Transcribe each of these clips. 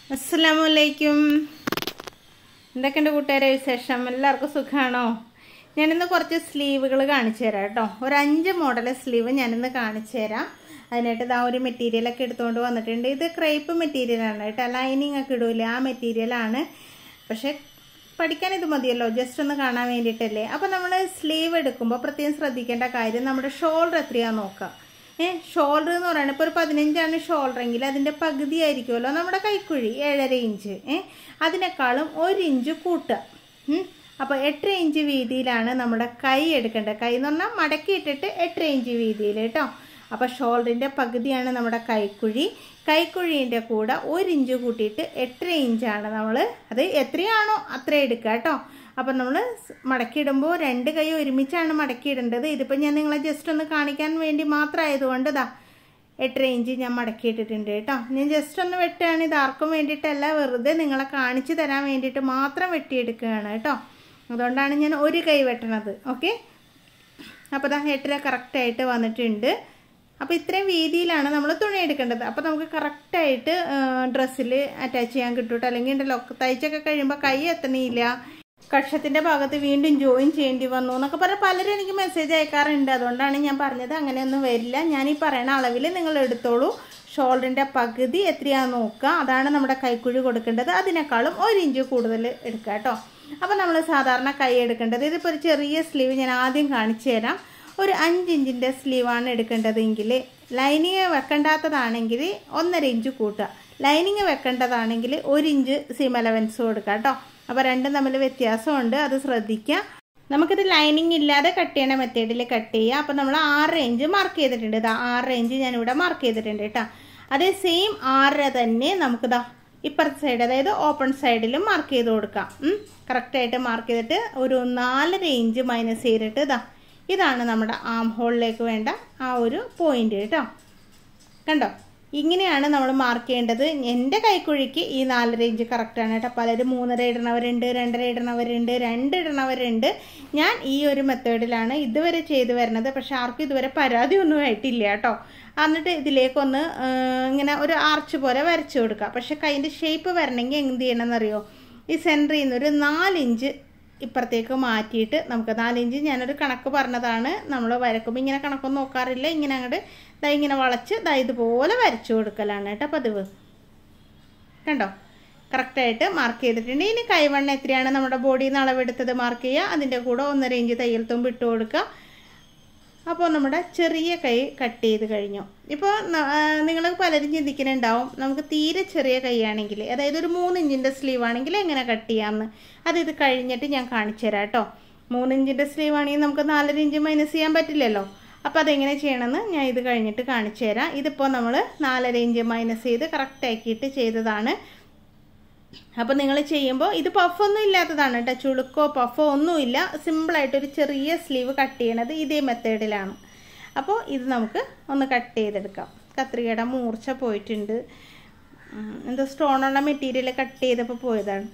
അസ്സലാമു അലൈക്കും എന്തൊക്കെയുണ്ട് കൂട്ടുകാരെ വിശേഷം എല്ലാവർക്കും സുഖമാണോ ഞാനിന്ന് കുറച്ച് സ്ലീവുകൾ കാണിച്ചു തരാം കേട്ടോ ഒരു അഞ്ച് മോഡൽ സ്ലീവ് ഞാനിന്ന് കാണിച്ചു തരാം അതിനായിട്ട് ഇതാ ഒരു മെറ്റീരിയലൊക്കെ എടുത്തുകൊണ്ട് വന്നിട്ടുണ്ട് ഇത് ക്രേപ്പ് മെറ്റീരിയലാണ് കേട്ടോ ലൈനിങ് ഒക്കെ ഇടൂലേ ആ മെറ്റീരിയലാണ് പക്ഷെ പഠിക്കാൻ ഇത് മതിയല്ലോ ജസ്റ്റ് ഒന്ന് കാണാൻ വേണ്ടിയിട്ടല്ലേ അപ്പം നമ്മൾ സ്ലീവ് എടുക്കുമ്പോൾ പ്രത്യേകം ശ്രദ്ധിക്കേണ്ട കാര്യം നമ്മുടെ ഷോൾഡർ എത്രയാണെന്ന് നോക്കാം ഏ ഷോൾഡർ എന്ന് പറയുന്നത് ഇപ്പോൾ ഒരു പതിനഞ്ചാണ് ഷോൾഡർ എങ്കിൽ അതിൻ്റെ പകുതി ആയിരിക്കുമല്ലോ നമ്മുടെ കൈക്കുഴി ഏഴര ഇഞ്ച് ഏ അതിനേക്കാളും ഒരു ഇഞ്ച് കൂട്ടുക ഉം. അപ്പോൾ എട്ട് ഇഞ്ച് വീതിയിലാണ് നമ്മുടെ കൈ എടുക്കേണ്ടത് കൈ എന്ന് പറഞ്ഞാൽ മടക്കിയിട്ടിട്ട് എട്ട് ഇഞ്ച് വീതിയിൽ കേട്ടോ അപ്പോൾ ഷോൾഡറിൻ്റെ പകുതിയാണ് നമ്മുടെ കൈക്കുഴി കൈക്കുഴീൻ്റെ കൂടെ ഒരു ഇഞ്ച് കൂട്ടിയിട്ട് എട്ടര ഇഞ്ചാണ് നമ്മൾ അത് എത്രയാണോ അത്ര എടുക്കുക കേട്ടോ അപ്പം നമ്മൾ മടക്കിയിടുമ്പോൾ രണ്ട് കൈ ഒരുമിച്ചാണ് മടക്കിയിടേണ്ടത് ഇതിപ്പോൾ ഞാൻ നിങ്ങളെ ജസ്റ്റ് ഒന്ന് കാണിക്കാൻ വേണ്ടി മാത്രമായതുകൊണ്ട് ഇതാ എട്ടര ഇഞ്ച് ഞാൻ മടക്കിയിട്ടിട്ടുണ്ട് കേട്ടോ ഞാൻ ജസ്റ്റ് ഒന്ന് വെട്ടുകയാണ് ഇത് ആർക്കും വേണ്ടിയിട്ടല്ല വെറുതെ നിങ്ങളെ കാണിച്ചു തരാൻ വേണ്ടിയിട്ട് മാത്രം വെട്ടിയെടുക്കുകയാണ് കേട്ടോ അതുകൊണ്ടാണ് ഞാൻ ഒരു കൈ വെട്ടണത് ഓക്കെ അപ്പോൾ ഇതാ എട്ടര കറക്റ്റായിട്ട് വന്നിട്ടുണ്ട് അപ്പോൾ ഇത്രയും വീതിയിലാണ് നമ്മൾ തുണി എടുക്കേണ്ടത് അപ്പോൾ നമുക്ക് കറക്റ്റായിട്ട് ഡ്രസ്സിൽ അറ്റാച്ച് ചെയ്യാൻ കിട്ടും അല്ലെങ്കിൽ ഉണ്ടല്ലോ തയ്ച്ചൊക്കെ കഴിയുമ്പോൾ കൈ എത്തണില്ല കക്ഷത്തിൻ്റെ ഭാഗത്ത് വീണ്ടും ജോയിൻ ചെയ്യേണ്ടി വന്നു എന്നൊക്കെ പറഞ്ഞ് പലരും എനിക്ക് മെസ്സേജ് അയക്കാറുണ്ട് അതുകൊണ്ടാണ് ഞാൻ പറഞ്ഞത് അങ്ങനെയൊന്നും വരില്ല ഞാൻ ഈ പറയുന്ന അളവിൽ നിങ്ങൾ എടുത്തോളൂ ഷോൾഡറിൻ്റെ പകുതി എത്രയാണെന്ന് നോക്കുക അതാണ് നമ്മുടെ കൈക്കുഴി കൊടുക്കേണ്ടത് അതിനേക്കാളും ഒരു ഇഞ്ച് കൂടുതൽ എടുക്കുക കേട്ടോ അപ്പോൾ നമ്മൾ സാധാരണ കൈ എടുക്കേണ്ടത് ഇതിപ്പോൾ ഒരു ചെറിയ സ്ലീവ് ഞാൻ ആദ്യം കാണിച്ചു തരാം ഒരു അഞ്ച് ഇഞ്ചിൻ്റെ സ്ലീവാണ് എടുക്കേണ്ടതെങ്കിൽ ലൈനിങ് വെക്കേണ്ടാത്തതാണെങ്കിൽ ഒന്നര ഇഞ്ച് കൂട്ടുക ലൈനിങ് വെക്കേണ്ടതാണെങ്കിൽ ഒരു ഇഞ്ച് സീം അലവൻസ് കൊടുക്കുക കേട്ടോ അപ്പോൾ രണ്ടും തമ്മിൽ വ്യത്യാസമുണ്ട് അത് ശ്രദ്ധിക്കുക നമുക്കിത് ലൈനിങ് ഇല്ലാതെ കട്ട് ചെയ്യണ മെത്തേഡിൽ കട്ട് ചെയ്യുക അപ്പോൾ നമ്മൾ ആറ് ഇഞ്ച് മാർക്ക് ചെയ്തിട്ടുണ്ട് ഇതാ ആറ് ഇഞ്ച് ഞാനിവിടെ മാർക്ക് ചെയ്തിട്ടുണ്ട് കേട്ടോ അതേ സെയിം ആറര തന്നെ നമുക്കിതാ ഇപ്പുറത്തെ സൈഡ് അതായത് ഓപ്പൺ സൈഡിലും മാർക്ക് ചെയ്ത് കൊടുക്കാം കറക്റ്റായിട്ട് മാർക്ക് ചെയ്തിട്ട് ഒരു നാലര ഇഞ്ച് മൈനസ് ചെയ്തിട്ട് ഇതാ ഇതാണ് നമ്മുടെ ആം ഹോളിലേക്ക് വേണ്ട ആ ഒരു പോയിന്റ് കേട്ടോ കണ്ടോ ഇങ്ങനെയാണ് നമ്മൾ മാർക്ക് ചെയ്യേണ്ടത് എൻ്റെ കൈക്കുഴിക്ക് ഈ നാലര ഇഞ്ച് കറക്റ്റാണ് കേട്ടോ പലരും മൂന്നര ഇടണവരുണ്ട് രണ്ടര ഇടണവരുണ്ട് രണ്ട് ഇടണവരുണ്ട് ഞാൻ ഈ ഒരു മെത്തേഡിലാണ് ഇതുവരെ ചെയ്തു വരുന്നത് പക്ഷെ ആർക്കും ഇതുവരെ പരാതി ഒന്നും ആയിട്ടില്ല കേട്ടോ എന്നിട്ട് ഇതിലേക്കൊന്ന് ഇങ്ങനെ ഒരു ആർച്ച് പോലെ വരച്ചു കൊടുക്കുക പക്ഷെ കൈൻ്റെ ഷേപ്പ് വരണമെങ്കിൽ എന്ത് ചെയ്യണമെന്നറിയോ ഈ സെൻറ്ററിൽ നിന്ന് ഒരു നാലിഞ്ച് ഇപ്പുറത്തേക്ക് മാറ്റിയിട്ട് നമുക്ക് നാലിഞ്ച് ഞാനൊരു കണക്ക് പറഞ്ഞതാണ് നമ്മൾ വരക്കുമ്പോൾ ഇങ്ങനെ കണക്കൊന്നും നോക്കാറില്ല ഇങ്ങനെ അങ്ങോട്ട് ദാ ഇങ്ങനെ വളച്ച് ദാ ഇതുപോലെ വരച്ചു കൊടുക്കലാണ് കേട്ടോ പതിവ് കണ്ടോ കറക്റ്റായിട്ട് മാർക്ക് ചെയ്തിട്ടുണ്ട് ഇനി കൈവണ്ണ എത്രയാണ് നമ്മുടെ ബോഡിയിൽ നിന്ന് അളവെടുത്തത് മാർക്ക് ചെയ്യുക അതിൻ്റെ കൂടെ ഒന്നര ഇഞ്ച് തയ്യൽ തുമ്പ് ഇട്ട് കൊടുക്കുക അപ്പോൾ നമ്മുടെ ചെറിയ കൈ കട്ട് ചെയ്ത് കഴിഞ്ഞു ഇപ്പോൾ നിങ്ങൾ പലരും ചിന്തിക്കുന്നുണ്ടാവും നമുക്ക് തീരെ ചെറിയ കൈയാണെങ്കിൽ അതായത് ഒരു മൂന്ന് ഇഞ്ചിൻ്റെ സ്ലീവ് ആണെങ്കിൽ എങ്ങനെ കട്ട് ചെയ്യാമെന്ന് അത് ഇത് കഴിഞ്ഞിട്ട് ഞാൻ കാണിച്ചു തരാം കേട്ടോ മൂന്ന് ഇഞ്ചിൻ്റെ സ്ലീവ് ആണെങ്കിൽ നമുക്ക് നാലര ഇഞ്ച് മൈനസ് ചെയ്യാൻ പറ്റില്ലല്ലോ അപ്പോൾ അതെങ്ങനെ ചെയ്യണമെന്ന് ഞാൻ ഇത് കഴിഞ്ഞിട്ട് കാണിച്ചു തരാം ഇതിപ്പോൾ നമ്മൾ നാലര ഇഞ്ച് മൈനസ് ചെയ്ത് കറക്റ്റ് ആക്കിയിട്ട് ചെയ്തതാണ് അപ്പോൾ നിങ്ങൾ ചെയ്യുമ്പോൾ ഇത് പഫൊന്നും ഇല്ലാത്തതാണ് കേട്ടോ ചുളുക്കോ പഫോ ഒന്നുമില്ല സിമ്പിളായിട്ടൊരു ചെറിയ സ്ലീവ് കട്ട് ചെയ്യണത് ഇതേ മെത്തേഡിലാണ് അപ്പോൾ ഇത് നമുക്ക് ഒന്ന് കട്ട് ചെയ്തെടുക്കാം കത്രികയുടെ മൂർച്ച പോയിട്ടുണ്ട് എന്തോ സ്റ്റോണുള്ള മെറ്റീരിയൽ കട്ട് ചെയ്തപ്പോൾ പോയതാണ്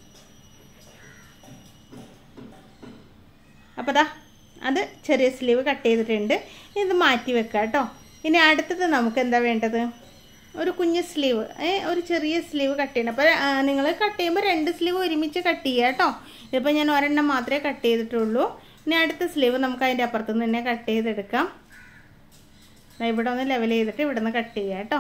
അപ്പോൾ ദാ അത് ചെറിയ സ്ലീവ് കട്ട് ചെയ്തിട്ടുണ്ട് ഇത് മാറ്റി വെക്കാം കേട്ടോ ഇനി അടുത്തത് നമുക്ക് എന്താ വേണ്ടത് ഒരു കുഞ്ഞ് സ്ലീവ് ഏ ഒരു ചെറിയ സ്ലീവ് കട്ട് ചെയ്യണം അപ്പോൾ നിങ്ങൾ കട്ട് ചെയ്യുമ്പോൾ രണ്ട് സ്ലീവ് ഒരുമിച്ച് കട്ട് ചെയ്യുക കേട്ടോ ഇതിപ്പോൾ ഞാൻ ഒരെണ്ണം മാത്രമേ കട്ട് ചെയ്തിട്ടുള്ളൂ ഇനി അടുത്ത സ്ലീവ് നമുക്ക് അതിൻ്റെ അപ്പുറത്തുനിന്ന് തന്നെ കട്ട് ചെയ്തെടുക്കാം ഇവിടെ ഒന്ന് ലെവൽ ചെയ്തിട്ട് ഇവിടെ നിന്ന് കട്ട് ചെയ്യുക കേട്ടോ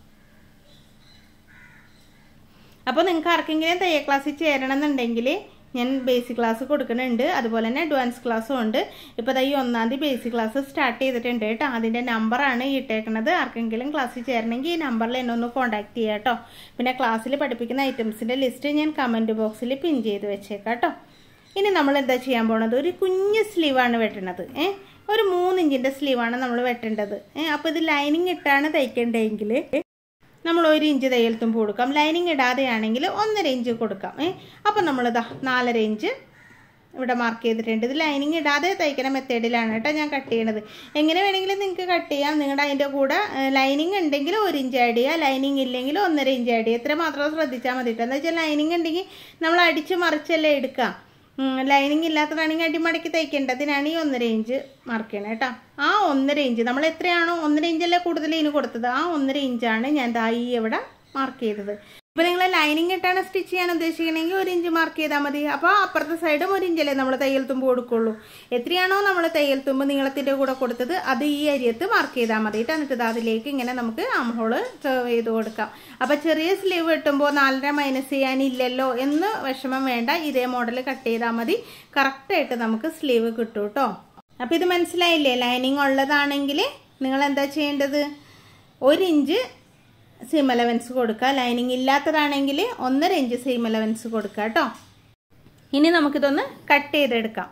അപ്പോൾ നിങ്ങൾക്ക് ആർക്കെങ്കിലും തയ്യൽ ക്ലാസ്സിൽ ചേരണം എന്നുണ്ടെങ്കിൽ ഞാൻ ബേസിക് ക്ലാസ് കൊടുക്കുന്നുണ്ട് അതുപോലെ തന്നെ അഡ്വാൻസ് ക്ലാസ്സും ഉണ്ട് ഇപ്പോൾ ഈ ഒന്നാം തീയതി ബേസിക് ക്ലാസ് സ്റ്റാർട്ട് ചെയ്തിട്ടുണ്ട് കേട്ടോ അതിൻ്റെ നമ്പറാണ് ഇട്ടേക്കുന്നത് ആർക്കെങ്കിലും ക്ലാസ്സിൽ ചേരണമെങ്കിൽ ഈ നമ്പറിൽ എന്നെ ഒന്ന് കോൺടാക്ട് ചെയ്യുക കേട്ടോ പിന്നെ ക്ലാസ്സിൽ പഠിപ്പിക്കുന്ന ഐറ്റംസിൻ്റെ ലിസ്റ്റ് ഞാൻ കമൻറ്റ് ബോക്സിൽ പിൻ ചെയ്ത് വെച്ചേക്കാം കേട്ടോ ഇനി നമ്മൾ എന്താ ചെയ്യാൻ പോണത് ഒരു കുഞ്ഞ് സ്ലീവാണ് വെട്ടണത് ഏ ഒരു മൂന്ന് ഇഞ്ചിൻ്റെ സ്ലീവാണ് നമ്മൾ വെട്ടേണ്ടത് ഏ അപ്പോൾ ഇത് ലൈനിങ് ഇട്ടാണ് തയ്ക്കേണ്ടതെങ്കിൽ നമ്മൾ ഒരു ഇഞ്ച് തയ്യൽ തുമ്പ് കൊടുക്കാം ലൈനിങ് ഇടാതെയാണെങ്കിൽ ഒന്നര ഇഞ്ച് കൊടുക്കാം ഏ അപ്പം നമ്മളിതാ നാലര ഇഞ്ച് ഇവിടെ മാർക്ക് ചെയ്തിട്ടുണ്ട് ഇത് ലൈനിങ് ഇടാതെ തയ്ക്കണ മെത്തേഡിലാണ് കേട്ടോ ഞാൻ കട്ട് ചെയ്യണത് എങ്ങനെ വേണമെങ്കിലും നിങ്ങൾക്ക് കട്ട് ചെയ്യാം നിങ്ങളുടെ അതിൻ്റെ കൂടെ ലൈനിങ് ഉണ്ടെങ്കിൽ ഒരു ഇഞ്ച് ആഡ് ചെയ്യുക ലൈനിങ് ഇല്ലെങ്കിൽ ഒന്നര ഇഞ്ച് ആഡ് ചെയ്യുക ഇത്ര മാത്രം ശ്രദ്ധിച്ചാൽ മതി കേട്ടോ എന്താ വെച്ചാൽ ലൈനിങ് ഉണ്ടെങ്കിൽ നമ്മൾ അടിച്ച് മറിച്ചല്ലേ എടുക്കുക ലൈനിങ് ഇല്ലാത്തതാണെങ്കിൽ അടിമടക്കി തയ്ക്കേണ്ടതിനാണ് ഈ ഒന്നര ഇഞ്ച് മാർക്ക് ചെയ്യണം കേട്ടോ ആ ഒന്നര ഇഞ്ച് നമ്മൾ എത്രയാണോ ഒന്നര ഇഞ്ചല്ലേ കൂടുതൽ ഇതിന് കൊടുത്തത് ആ ഒന്നര ഇഞ്ചാണ് ഞാൻ ദാ ഈ ഇവിടെ മാർക്ക് ചെയ്തത് ഇപ്പൊ നിങ്ങൾ ലൈനിങ് ഇട്ടാണ് സ്റ്റിച്ച് ചെയ്യാൻ ഉദ്ദേശിക്കണമെങ്കിൽ ഒരു ഇഞ്ച് മാർക്ക് ചെയ്താൽ മതി അപ്പോൾ അപ്പുറത്തെ സൈഡും ഒരു ഇഞ്ചല്ലേ നമ്മൾ തയ്യൽ തുമ്പ് കൊടുക്കുള്ളൂ എത്രയാണോ നമ്മൾ തയ്യൽ തുമ്പ് നീളത്തിന്റെ കൂടെ കൊടുത്തത് അത് ഈ അരിയത്ത് മാർക്ക് ചെയ്താൽ മതി കേട്ടോ എന്നിട്ട് ഇത് അതിലേക്ക് ഇങ്ങനെ നമുക്ക് ആം ഹോള് സെർവ് ചെയ്ത് കൊടുക്കാം അപ്പൊ ചെറിയ സ്ലീവ് വെട്ടുമ്പോൾ നാലര മൈനസ് ചെയ്യാനില്ലല്ലോ എന്ന് വിഷമം വേണ്ട ഇതേ മോഡൽ കട്ട് ചെയ്താൽ മതി കറക്റ്റായിട്ട് നമുക്ക് സ്ലീവ് കിട്ടും കേട്ടോ അപ്പൊ ഇത് മനസ്സിലായില്ലേ ലൈനിങ് ഉള്ളതാണെങ്കിൽ നിങ്ങൾ എന്താ ചെയ്യേണ്ടത് ഒരു ഇഞ്ച് സീം അലവൻസ് കൊടുക്കുക ലൈനിങ് ഇല്ലാത്തതാണെങ്കിൽ ഒന്നര ഇഞ്ച് സീം അലവൻസ് കൊടുക്കുക കേട്ടോ ഇനി നമുക്കിതൊന്ന് കട്ട് ചെയ്തെടുക്കാം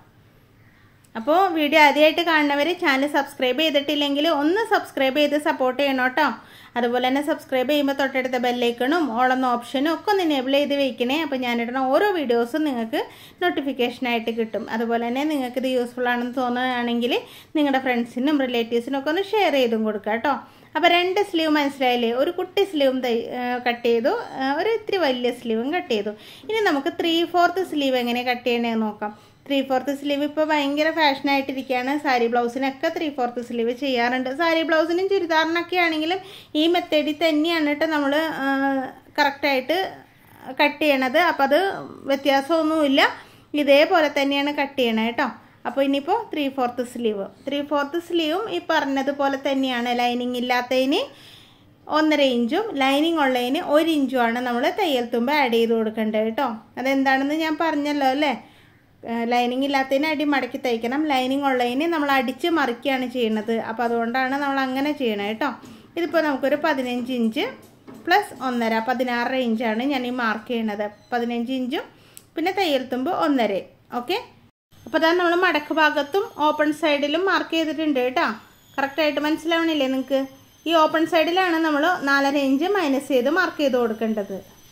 അപ്പോൾ വീഡിയോ ആദ്യമായിട്ട് കാണുന്നവർ ചാനൽ സബ്സ്ക്രൈബ് ചെയ്തിട്ടില്ലെങ്കിൽ ഒന്ന് സബ്സ്ക്രൈബ് ചെയ്ത് സപ്പോർട്ട് ചെയ്യണം കേട്ടോ അതുപോലെ തന്നെ സബ്സ്ക്രൈബ് ചെയ്യുമ്പോൾ തൊട്ടടുത്ത ബെല്ലൈക്കണും ഓളെന്ന ഓപ്ഷനും ഒക്കെ ഒന്ന് എനേബിൾ ചെയ്ത് വെക്കണേ അപ്പോൾ ഞാനിടുന്ന ഓരോ വീഡിയോസും നിങ്ങൾക്ക് നോട്ടിഫിക്കേഷനായിട്ട് കിട്ടും അതുപോലെ തന്നെ നിങ്ങൾക്ക് ഇത് യൂസ്ഫുൾ ആണെന്ന് തോന്നുകയാണെങ്കിൽ നിങ്ങളുടെ ഫ്രണ്ട്സിനും റിലേറ്റീവ്സിനും ഒക്കെ ഒന്ന് ഷെയർ ചെയ്തും കൊടുക്കുക കേട്ടോ അപ്പോൾ രണ്ട് സ്ലീവ് മനസ്സിലായില്ലേ ഒരു കുട്ടി സ്ലീവും കട്ട് ചെയ്തു ഒരു ഇത്തിരി വലിയ സ്ലീവും കട്ട് ചെയ്തു ഇനി നമുക്ക് ത്രീ ഫോർത്ത് സ്ലീവ് എങ്ങനെ കട്ട് ചെയ്യണേന്ന് നോക്കാം ത്രീ ഫോർത്ത് സ്ലീവ് ഇപ്പോൾ ഭയങ്കര ഫാഷനായിട്ടിരിക്കുകയാണ് സാരി ബ്ലൗസിനൊക്കെ ത്രീ ഫോർത്ത് സ്ലീവ് ചെയ്യാറുണ്ട് സാരി ബ്ലൗസിനും ചുരിദാറിനൊക്കെ ആണെങ്കിലും ഈ മെത്തേഡിൽ തന്നെയാണ് കേട്ടോ നമ്മൾ കറക്റ്റായിട്ട് കട്ട് ചെയ്യണത് അപ്പം അത് വ്യത്യാസമൊന്നുമില്ല ഇതേപോലെ തന്നെയാണ് കട്ട് ചെയ്യണത് കേട്ടോ അപ്പോൾ ഇനിയിപ്പോൾ three fourth sleeve three fourth സ്ലീവും ഈ പറഞ്ഞതുപോലെ തന്നെയാണ് ലൈനിങ് ഇല്ലാത്തതിന് ഒന്നര ഇഞ്ചും ലൈനിങ് ഉള്ളതിന് ഒരു ഇഞ്ചുമാണ് നമ്മൾ തയ്യൽ തുമ്പ് ആഡ് ചെയ്ത് കൊടുക്കേണ്ടത് കേട്ടോ അതെന്താണെന്ന് ഞാൻ പറഞ്ഞല്ലോ അല്ലേ ലൈനിങ് ഇല്ലാത്തതിന് അടി മടക്കി തയ്ക്കണം ലൈനിങ് ഉള്ളതിന് നമ്മൾ അടിച്ച് മറിക്കുകയാണ് ചെയ്യുന്നത് അപ്പോൾ അതുകൊണ്ടാണ് നമ്മൾ അങ്ങനെ ചെയ്യണത് കേട്ടോ ഇതിപ്പോൾ നമുക്കൊരു പതിനഞ്ച് ഇഞ്ച് പ്ലസ് ഒന്നര പതിനാറര ഇഞ്ചാണ് ഞാൻ ഈ മാർക്ക് ചെയ്യണത് പതിനഞ്ച് ഇഞ്ചും പിന്നെ തയ്യൽ തുമ്പ് ഒന്നര ഓക്കെ അപ്പോൾ അതാണ് നമ്മൾ മടക്ക് ഭാഗത്തും ഓപ്പൺ സൈഡിലും മാർക്ക് ചെയ്തിട്ടുണ്ട് കേട്ടോ കറക്റ്റായിട്ട് മനസ്സിലാവണില്ലേ നിങ്ങൾക്ക് ഈ ഓപ്പൺ സൈഡിലാണ് നമ്മൾ നാലര ഇഞ്ച് മൈനസ് ചെയ്ത് മാർക്ക് ചെയ്ത് കൊടുക്കേണ്ടത്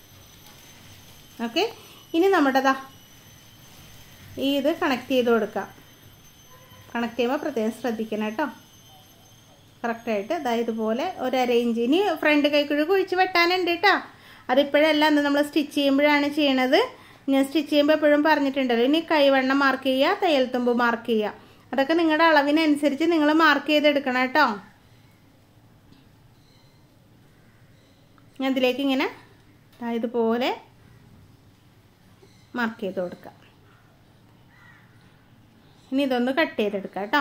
ഓക്കെ ഇനി നമ്മുടെതാ ഈ ഇത് കണക്ട് ചെയ്ത് കൊടുക്കാം കണക്ട് ചെയ്യുമ്പോൾ പ്രത്യേകം ശ്രദ്ധിക്കണം കേട്ടോ കറക്റ്റായിട്ട് ഇതാ ഇതുപോലെ ഒരു അര ഇഞ്ച് ഇനി ഫ്രണ്ട് കൈക്കുഴി കുഴിച്ച് വെട്ടാനുണ്ട് കേട്ടോ അതിപ്പോഴല്ല അന്ന് നമ്മൾ സ്റ്റിച്ച് ചെയ്യുമ്പോഴാണ് ചെയ്യണത് ഞാൻ സ്റ്റിച്ച് ചെയ്യുമ്പോൾ എപ്പോഴും പറഞ്ഞിട്ടുണ്ടല്ലോ ഇനി കൈവണ്ണം മാർക്ക് ചെയ്യുക തയ്യൽ തുമ്പ് മാർക്ക് ചെയ്യുക അതൊക്കെ നിങ്ങളുടെ അളവിനനുസരിച്ച് നിങ്ങൾ മാർക്ക് ചെയ്തെടുക്കണം കേട്ടോ ഞാൻ ഇതിലേക്ക് ഇങ്ങനെ ഇതുപോലെ മാർക്ക് ചെയ്ത് കൊടുക്കാം ഇനി ഇതൊന്ന് കട്ട് ചെയ്തെടുക്കാം കേട്ടോ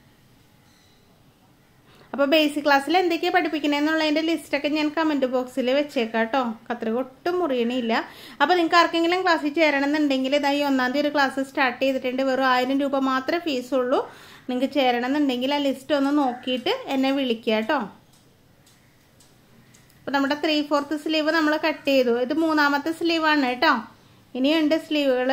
അപ്പോൾ ബേസിക് ക്ലാസ്സിൽ എന്തൊക്കെയാണ് പഠിപ്പിക്കണേന്നുള്ളതിൻ്റെ ലിസ്റ്റൊക്കെ ഞാൻ കമൻറ്റ് ബോക്സിൽ വെച്ചേക്കാം കേട്ടോ കത്രിക ഒട്ടും മുറിയണില്ല അപ്പോൾ നിങ്ങൾക്ക് ആർക്കെങ്കിലും ക്ലാസ്സിൽ ചേരണം എന്നുണ്ടെങ്കിൽ ഇതായി ഒന്നാം തീയതി ഒരു ക്ലാസ് സ്റ്റാർട്ട് ചെയ്തിട്ടുണ്ട് വെറും ആയിരം രൂപ മാത്രമേ ഫീസുള്ളൂ നിങ്ങൾക്ക് ചേരണം എന്നുണ്ടെങ്കിൽ ആ ലിസ്റ്റ് ഒന്ന് നോക്കിയിട്ട് എന്നെ വിളിക്കുക കേട്ടോ അപ്പോൾ നമ്മുടെ ത്രീ ഫോർത്ത് സ്ലീവ് നമ്മൾ കട്ട് ചെയ്തു ഇത് മൂന്നാമത്തെ സ്ലീവാണ് കേട്ടോ ഇനിയുണ്ട് സ്ലീവുകൾ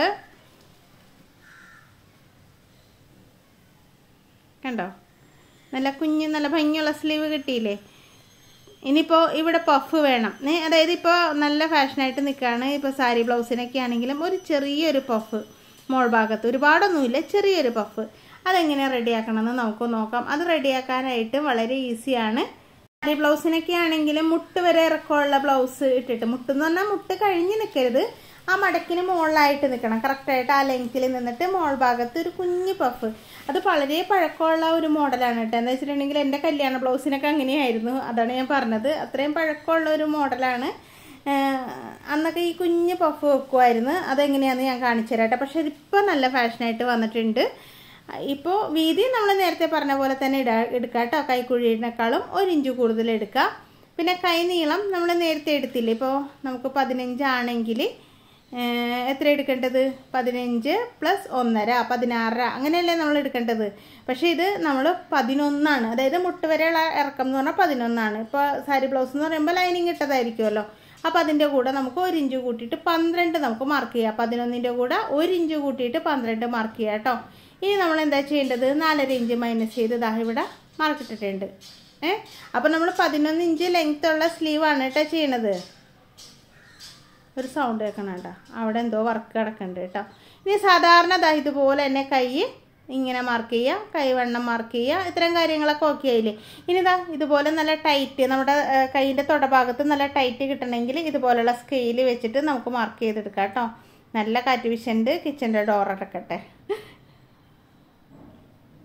കണ്ടോ നല്ല കുഞ്ഞ് നല്ല ഭംഗിയുള്ള സ്ലീവ് കിട്ടിയില്ലേ ഇനിയിപ്പോൾ ഇവിടെ പഫ് വേണം അതായത് ഇപ്പോൾ നല്ല ഫാഷനായിട്ട് നിൽക്കുകയാണ് ഇപ്പോൾ സാരി ബ്ലൗസിനൊക്കെ ആണെങ്കിലും ഒരു ചെറിയൊരു പഫ് മോൾ ഭാഗത്ത് ഒരുപാടൊന്നുമില്ല ചെറിയൊരു പഫ് അതെങ്ങനെയാണ് റെഡിയാക്കണമെന്ന് നമുക്ക് നോക്കാം അത് റെഡിയാക്കാനായിട്ട് വളരെ ഈസിയാണ് സാരി ബ്ലൗസിനൊക്കെ ആണെങ്കിലും മുട്ട് വരെ ഇറക്കമുള്ള ബ്ലൗസ് ഇട്ടിട്ട് മുട്ട് എന്ന് പറഞ്ഞാൽ മുട്ട് കഴിഞ്ഞ് നിൽക്കരുത് ആ മടക്കിന് മുകളിലായിട്ട് നിൽക്കണം കറക്റ്റായിട്ട് ആ ലെങ്ത്തിൽ നിന്നിട്ട് മോൾ ഭാഗത്ത് ഒരു കുഞ്ഞ് പഫ് അത് വളരെ പഴക്കമുള്ള ഒരു മോഡലാണ് കേട്ടോ എന്താ വെച്ചിട്ടുണ്ടെങ്കിൽ എൻ്റെ കല്യാണ ബ്ലൗസിനൊക്കെ അങ്ങനെയായിരുന്നു അതാണ് ഞാൻ പറഞ്ഞത് അത്രയും പഴക്കമുള്ള ഒരു മോഡലാണ് അന്നൊക്കെ ഈ കുഞ്ഞ് പഫ് വെക്കുമായിരുന്നു അതെങ്ങനെയാണെന്ന് ഞാൻ കാണിച്ചു തരാം കേട്ടോ പക്ഷെ ഇതിപ്പോൾ നല്ല ഫാഷനായിട്ട് വന്നിട്ടുണ്ട് ഇപ്പോൾ വീതി നമ്മൾ നേരത്തെ പറഞ്ഞ പോലെ തന്നെ ഇടാ എടുക്കുക കേട്ടോ കൈക്കുഴിനേക്കാളും ഒരു ഇഞ്ച് കൂടുതൽ എടുക്കുക പിന്നെ കൈ നീളം നമ്മൾ നേരത്തെ എടുത്തില്ലേ ഇപ്പോൾ നമുക്ക് പതിനഞ്ചാണെങ്കിൽ എത്ര എടുക്കേണ്ടത് പതിനഞ്ച് പ്ലസ് ഒന്നര പതിനാറര അങ്ങനെയല്ലേ നമ്മൾ എടുക്കേണ്ടത് പക്ഷേ ഇത് നമ്മൾ പതിനൊന്നാണ് അതായത് മുട്ട് വരെയുള്ള ഇറക്കം എന്ന് പറഞ്ഞാൽ പതിനൊന്നാണ് ഇപ്പോൾ സാരി ബ്ലൗസ് എന്ന് പറയുമ്പോൾ ലൈനിങ് ഇട്ടതായിരിക്കുമല്ലോ അപ്പോൾ അതിൻ്റെ കൂടെ നമുക്ക് ഒരു ഇഞ്ച് കൂട്ടിയിട്ട് പന്ത്രണ്ട് നമുക്ക് മാർക്ക് ചെയ്യാം പതിനൊന്നിൻ്റെ കൂടെ ഒരു ഇഞ്ച് കൂട്ടിയിട്ട് പന്ത്രണ്ട് മാർക്ക് ചെയ്യാം കേട്ടോ ഇനി നമ്മൾ എന്താ ചെയ്യേണ്ടത് നാലര ഇഞ്ച് മൈനസ് ചെയ്ത് ഇതാ ഇവിടെ മാർക്ക് ഇട്ടിട്ടുണ്ട് ഏ അപ്പോൾ നമ്മൾ പതിനൊന്ന് ഇഞ്ച് ലെങ്ത് ഉള്ള സ്ലീവാണ് കേട്ടോ ചെയ്യണത് ഒരു സൗണ്ട് കേൾക്കണം കേട്ടോ അവിടെ എന്തോ വർക്ക് കിടക്കുന്നുണ്ട് കേട്ടോ ഇനി സാധാരണ ദാ ഇതുപോലെ തന്നെ കൈ ഇങ്ങനെ മാർക്ക് ചെയ്യുക കൈവണ്ണം മാർക്ക് ചെയ്യുക ഇത്തരം കാര്യങ്ങളൊക്കെ ഓക്കെ ആയില്ലേ ഇനി ഇതാ ഇതുപോലെ നല്ല ടൈറ്റ് നമ്മുടെ കൈയിൻ്റെ തൊടഭാഗത്ത് നല്ല ടൈറ്റ് കിട്ടണമെങ്കിൽ ഇതുപോലുള്ള സ്കെയിൽ വെച്ചിട്ട് നമുക്ക് മാർക്ക് ചെയ്തെടുക്കാം കേട്ടോ നല്ല കാറ്റ് വിഷൻ്റെ കിച്ചൻ്റെ ഡോർ അടക്കട്ടെ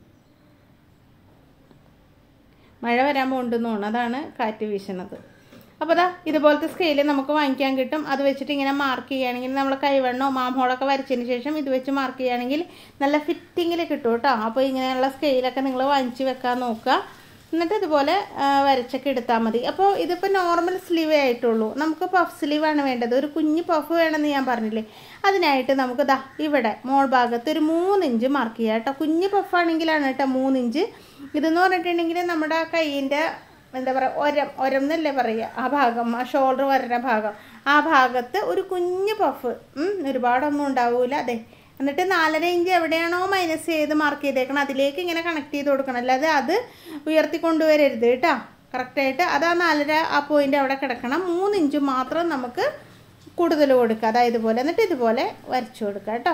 മഴ വരാൻ പോകുന്നുണ്ടെന്ന് തോന്നുന്നു അതാണ് കാറ്റ് വീശണത് അപ്പോൾ അതാ ഇതുപോലത്തെ സ്കെയിൽ നമുക്ക് വാങ്ങിക്കാൻ കിട്ടും അത് വെച്ചിട്ട് ഇങ്ങനെ മാർക്ക് ചെയ്യുകയാണെങ്കിൽ നമ്മൾ കൈവണ്ണോ മാംഹോളൊക്കെ വരച്ചതിന് ശേഷം ഇത് വെച്ച് മാർക്ക് ചെയ്യുകയാണെങ്കിൽ നല്ല ഫിറ്റിങ്ങിൽ കിട്ടും കേട്ടോ അപ്പോൾ ഇങ്ങനെയുള്ള സ്കെയിലൊക്കെ നിങ്ങൾ വാങ്ങിച്ച് വെക്കാൻ നോക്കുക എന്നിട്ട് ഇതുപോലെ വരച്ചൊക്കെ എടുത്താൽ മതി അപ്പോൾ ഇതിപ്പോൾ നോർമൽ സ്ലീവേ ആയിട്ടുള്ളൂ നമുക്ക് പഫ് സ്ലീവാണ് വേണ്ടത് ഒരു കുഞ്ഞ് പഫ് വേണമെന്ന് ഞാൻ പറഞ്ഞില്ലേ അതിനായിട്ട് നമുക്ക് ദാ ഇവിടെ മോൾ ഭാഗത്ത് ഒരു മൂന്നിഞ്ച് മാർക്ക് ചെയ്യാം കേട്ടോ കുഞ്ഞ് പഫാണെങ്കിലാണ് കേട്ടോ മൂന്നിഞ്ച് ഇതെന്ന് പറഞ്ഞിട്ടുണ്ടെങ്കിൽ നമ്മുടെ കൈയിൻ്റെ എന്താ പറയുക ഒരം ഒരം എന്നല്ലേ പറയുക ആ ഭാഗം ആ ഷോൾഡർ വരുന്ന ഭാഗം ആ ഭാഗത്ത് ഒരു കുഞ്ഞ് പഫ് ഒരുപാടൊന്നും ഉണ്ടാവൂല അതെ എന്നിട്ട് നാലര ഇഞ്ച് എവിടെയാണോ മൈനസ് ചെയ്ത് മാർക്ക് ചെയ്തേക്കണം അതിലേക്ക് ഇങ്ങനെ കണക്ട് ചെയ്ത് കൊടുക്കണം അല്ലാതെ അത് ഉയർത്തി കൊണ്ടുവരരുത് കേട്ടോ കറക്റ്റായിട്ട് അത് ആ നാലര ആ പോയിന്റ് അവിടെ കിടക്കണം മൂന്ന് ഇഞ്ച് മാത്രം നമുക്ക് കൂടുതൽ കൊടുക്കുക അതായത് ഇതുപോലെ എന്നിട്ട് ഇതുപോലെ വരച്ചു കൊടുക്കുക കേട്ടോ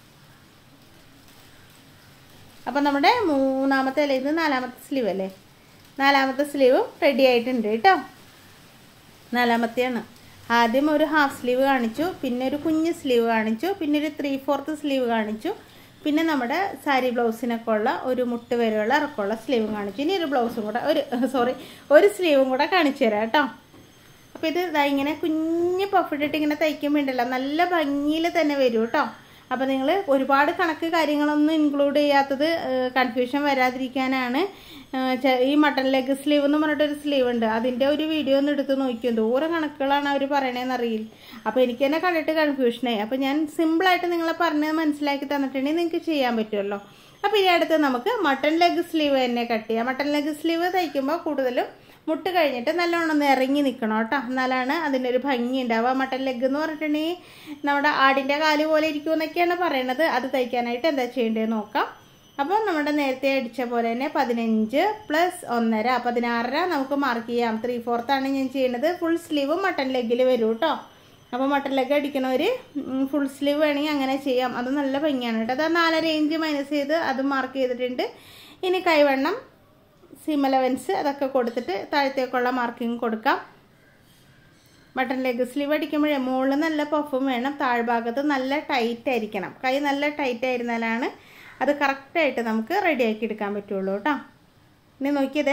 അപ്പം നമ്മുടെ മൂന്നാമത്തെ അല്ലേ ഇത് നാലാമത്തെ സ്ലീവ് അല്ലേ നാലാമത്തെ സ്ലീവും റെഡി ആയിട്ടുണ്ട് കേട്ടോ നാലാമത്തെയാണ് ആദ്യം ഒരു ഹാഫ് സ്ലീവ് കാണിച്ചു പിന്നെ ഒരു കുഞ്ഞ് സ്ലീവ് കാണിച്ചു പിന്നെ ഒരു ത്രീ ഫോർത്ത് സ്ലീവ് കാണിച്ചു പിന്നെ നമ്മുടെ സാരി ബ്ലൗസിനൊക്കെ ഉള്ള ഒരു മുട്ട് വരെയുള്ള ഇറക്കമുള്ള സ്ലീവും കാണിച്ചു ഇനി ഒരു ബ്ലൗസും കൂടെ ഒരു സോറി ഒരു സ്ലീവും കൂടെ കാണിച്ചു തരാം കേട്ടോ അപ്പോൾ ഇത് ഇതാ ഇങ്ങനെ കുഞ്ഞ് പഫിട്ടിട്ട് ഇങ്ങനെ തയ്ക്കുമ്പോൾ ഉണ്ടല്ലോ നല്ല ഭംഗിയിൽ തന്നെ വരും കേട്ടോ അപ്പോൾ നിങ്ങൾ ഒരുപാട് കണക്ക് കാര്യങ്ങളൊന്നും ഇൻക്ലൂഡ് ചെയ്യാത്തത് കൺഫ്യൂഷൻ വരാതിരിക്കാനാണ് ഈ മട്ടൺ ലെഗ് സ്ലീവ് എന്ന് പറഞ്ഞിട്ടൊരു സ്ലീവ് ഉണ്ട് അതിൻ്റെ ഒരു വീഡിയോ ഒന്ന് എടുത്ത് നോക്കിയോ ദൂരം കണക്കുകളാണ് അവർ പറയണതെന്ന് അറിയില്ല അപ്പോൾ എനിക്ക് തന്നെ കണ്ടിട്ട് കൺഫ്യൂഷനായി അപ്പോൾ ഞാൻ സിമ്പിളായിട്ട് നിങ്ങളെ പറഞ്ഞത് മനസ്സിലാക്കി തന്നിട്ടുണ്ടെങ്കിൽ നിങ്ങൾക്ക് ചെയ്യാൻ പറ്റുമല്ലോ അപ്പോൾ ഈ അടുത്ത് നമുക്ക് മട്ടൺ ലെഗ് സ്ലീവ് തന്നെ കട്ട് ചെയ്യാം മട്ടൺ ലെഗ് സ്ലീവ് തയ്ക്കുമ്പോൾ കൂടുതലും മുട്ട് കഴിഞ്ഞിട്ട് നല്ലോണം ഒന്ന് ഇറങ്ങി നിൽക്കണം കേട്ടോ എന്നാലാണ് അതിൻ്റെ ഒരു ഭംഗി ഉണ്ടാവുക മട്ടൺ ലെഗ് എന്ന് പറഞ്ഞിട്ടുണ്ടെങ്കിൽ നമ്മുടെ ആടിൻ്റെ കാല് പോലെ ഇരിക്കുമെന്നൊക്കെയാണ് പറയണത് അത് തയ്ക്കാനായിട്ട് എന്താ ചെയ്യേണ്ടത് നോക്കാം അപ്പോൾ നമ്മുടെ നേരത്തെ അടിച്ച പോലെ തന്നെ പതിനഞ്ച് പ്ലസ് ഒന്നര പതിനാറര നമുക്ക് മാർക്ക് ചെയ്യാം ത്രീ ഫോർത്താണ് ഞാൻ ചെയ്യുന്നത് ഫുൾ സ്ലീവ് മട്ടൺ ലെഗിൽ വരും കേട്ടോ അപ്പോൾ മട്ടൺ ലെഗ് അടിക്കണവർ ഫുൾ സ്ലീവ് വേണമെങ്കിൽ അങ്ങനെ ചെയ്യാം അത് നല്ല ഭംഗിയാണ് കേട്ടോ അത് നാലര ഇഞ്ച് മൈനസ് ചെയ്ത് അത് മാർക്ക് ചെയ്തിട്ടുണ്ട് ഇനി കൈവണ്ണം സിം അലവൻസ് അതൊക്കെ കൊടുത്തിട്ട് താഴത്തേക്കുള്ള മാർക്കിങ് കൊടുക്കാം ബട്ടൺ ലെഗ് സ്ലീവ് അടിക്കുമ്പോഴേ മുകളിൽ നല്ല പഫും വേണം താഴ്ഭാഗത്ത് നല്ല ടൈറ്റ് ആയിരിക്കണം കൈ നല്ല ടൈറ്റ് ആയിരുന്നാലാണ് അത് കറക്റ്റായിട്ട് നമുക്ക് റെഡിയാക്കി എടുക്കാൻ പറ്റുള്ളൂ കേട്ടോ ഇനി നോക്കിയതേ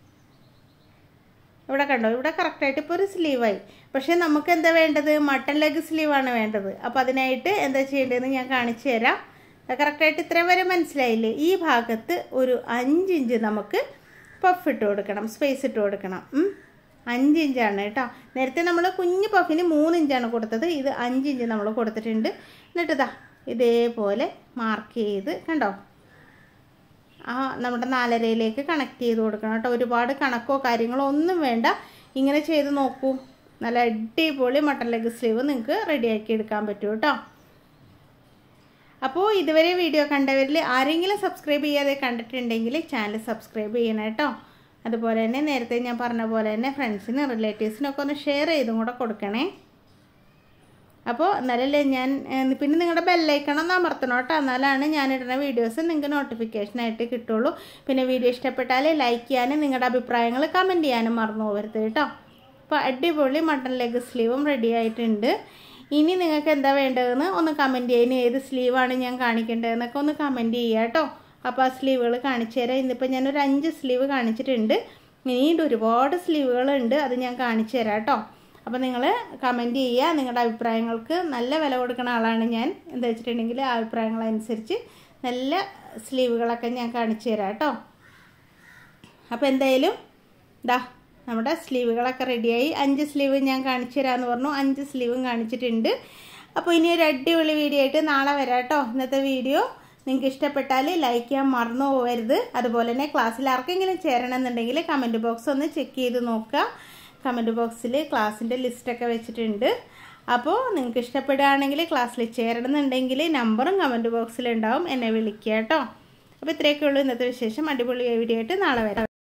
ഇവിടെ കണ്ടോ ഇവിടെ കറക്റ്റായിട്ട് ഇപ്പോൾ ഒരു സ്ലീവായി പക്ഷേ നമുക്ക് എന്താ വേണ്ടത് മട്ടൺ ലെഗ് സ്ലീവാണ് വേണ്ടത് അപ്പോൾ അതിനായിട്ട് എന്താ ചെയ്യേണ്ടതെന്ന് ഞാൻ കാണിച്ചു തരാം കറക്റ്റായിട്ട് ഇത്രയും വരെ മനസ്സിലായില്ലേ ഈ ഭാഗത്ത് ഒരു അഞ്ചിഞ്ച് നമുക്ക് പഫ് ഇട്ട് കൊടുക്കണം സ്പേസ് ഇട്ട് കൊടുക്കണം അഞ്ച് ഇഞ്ചാണ് കേട്ടോ നേരത്തെ നമ്മൾ കുഞ്ഞ് പഫിന് മൂന്ന് ഇഞ്ചാണ് കൊടുത്തത് ഇത് അഞ്ച് ഇഞ്ച് നമ്മൾ കൊടുത്തിട്ടുണ്ട് എന്നിട്ട് ഇതാ ഇതേപോലെ മാർക്ക് ചെയ്ത് കണ്ടോ ആ നമ്മുടെ നാലരയിലേക്ക് കണക്ട് ചെയ്ത് കൊടുക്കണം കേട്ടോ ഒരുപാട് കണക്കോ കാര്യങ്ങളോ ഒന്നും വേണ്ട ഇങ്ങനെ ചെയ്ത് നോക്കൂ നല്ല അടിപൊളി മട്ടൺ ലെഗ് സ്ലീവ് നിങ്ങൾക്ക് റെഡിയാക്കി എടുക്കാൻ പറ്റും കേട്ടോ അപ്പോൾ ഇതുവരെ വീഡിയോ കണ്ടവരിൽ ആരെങ്കിലും സബ്സ്ക്രൈബ് ചെയ്യാതെ കണ്ടിട്ടുണ്ടെങ്കിൽ ചാനൽ സബ്സ്ക്രൈബ് ചെയ്യണം കേട്ടോ അതുപോലെ തന്നെ നേരത്തെ ഞാൻ പറഞ്ഞ പോലെ തന്നെ ഫ്രണ്ട്സിനും റിലേറ്റീവ്സിനൊക്കെ ഒന്ന് ഷെയർ ചെയ്തും കൂടെ കൊടുക്കണേ അപ്പോൾ എന്നാലല്ലേ ഞാൻ പിന്നെ നിങ്ങളുടെ ബെല്ലൈക്കണം ഒന്ന് അമർത്തണം കേട്ടോ എന്നാലാണ് ഞാനിടുന്ന വീഡിയോസ് നിങ്ങൾക്ക് നോട്ടിഫിക്കേഷനായിട്ട് കിട്ടുള്ളൂ പിന്നെ വീഡിയോ ഇഷ്ടപ്പെട്ടാൽ ലൈക്ക് ചെയ്യാനും നിങ്ങളുടെ അഭിപ്രായങ്ങൾ കമൻറ്റ് ചെയ്യാനും മറന്നു പോകരുത് കേട്ടോ അപ്പോൾ അടിപൊളി മട്ടൺ ലെഗ് സ്ലീവും റെഡി ആയിട്ടുണ്ട് ഇനി നിങ്ങൾക്ക് എന്താ വേണ്ടതെന്ന് ഒന്ന് കമൻറ്റ് ചെയ്യാൻ ഏത് സ്ലീവാണ് ഞാൻ കാണിക്കേണ്ടതെന്നൊക്കെ ഒന്ന് കമൻറ്റ് ചെയ്യുക കേട്ടോ അപ്പോൾ ആ സ്ലീവുകൾ കാണിച്ചു തരാം ഇന്നിപ്പോൾ ഞാനൊരു അഞ്ച് സ്ലീവ് കാണിച്ചിട്ടുണ്ട് ഇനിയുണ്ട് ഒരുപാട് സ്ലീവുകളുണ്ട് അത് ഞാൻ കാണിച്ചു തരാം കേട്ടോ അപ്പോൾ നിങ്ങൾ കമൻറ്റ് ചെയ്യുക നിങ്ങളുടെ അഭിപ്രായങ്ങൾക്ക് നല്ല വില കൊടുക്കുന്ന ആളാണ് ഞാൻ എന്താ വെച്ചിട്ടുണ്ടെങ്കിൽ ആ അഭിപ്രായങ്ങളനുസരിച്ച് നല്ല സ്ലീവുകളൊക്കെ ഞാൻ കാണിച്ചു തരാം കേട്ടോ അപ്പോൾ എന്തായാലും ദാ നമ്മുടെ സ്ലീവുകളൊക്കെ റെഡിയായി അഞ്ച് സ്ലീവ് ഞാൻ കാണിച്ചു തരാമെന്ന് പറഞ്ഞു അഞ്ച് സ്ലീവും കാണിച്ചിട്ടുണ്ട് അപ്പോൾ ഇനി ഒരു അടിപൊളി വീഡിയോ ആയിട്ട് നാളെ വരാം കേട്ടോ ഇന്നത്തെ വീഡിയോ നിങ്ങൾക്ക് ഇഷ്ടപ്പെട്ടാൽ ലൈക്ക് ചെയ്യാൻ മറന്നു പോകരുത് അതുപോലെ തന്നെ ക്ലാസ്സിൽ ആർക്കെങ്കിലും ചേരണം എന്നുണ്ടെങ്കിൽ കമൻറ്റ് ബോക്സ് ഒന്ന് ചെക്ക് ചെയ്ത് നോക്കുക കമൻറ്റ് ബോക്സിൽ ക്ലാസ്സിൻ്റെ ലിസ്റ്റൊക്കെ വെച്ചിട്ടുണ്ട് അപ്പോൾ നിങ്ങൾക്ക് ഇഷ്ടപ്പെടുകയാണെങ്കിൽ ക്ലാസ്സിൽ ചേരണം എന്നുണ്ടെങ്കിൽ നമ്പറും കമൻറ്റ് ബോക്സിൽ ഉണ്ടാവും എന്നെ വിളിക്കുക കേട്ടോ അപ്പോൾ ഇത്രയൊക്കെ ഉള്ളൂ ഇന്നത്തെ വിശേഷം അടിപൊളി വീഡിയോ ആയിട്ട് നാളെ വരാം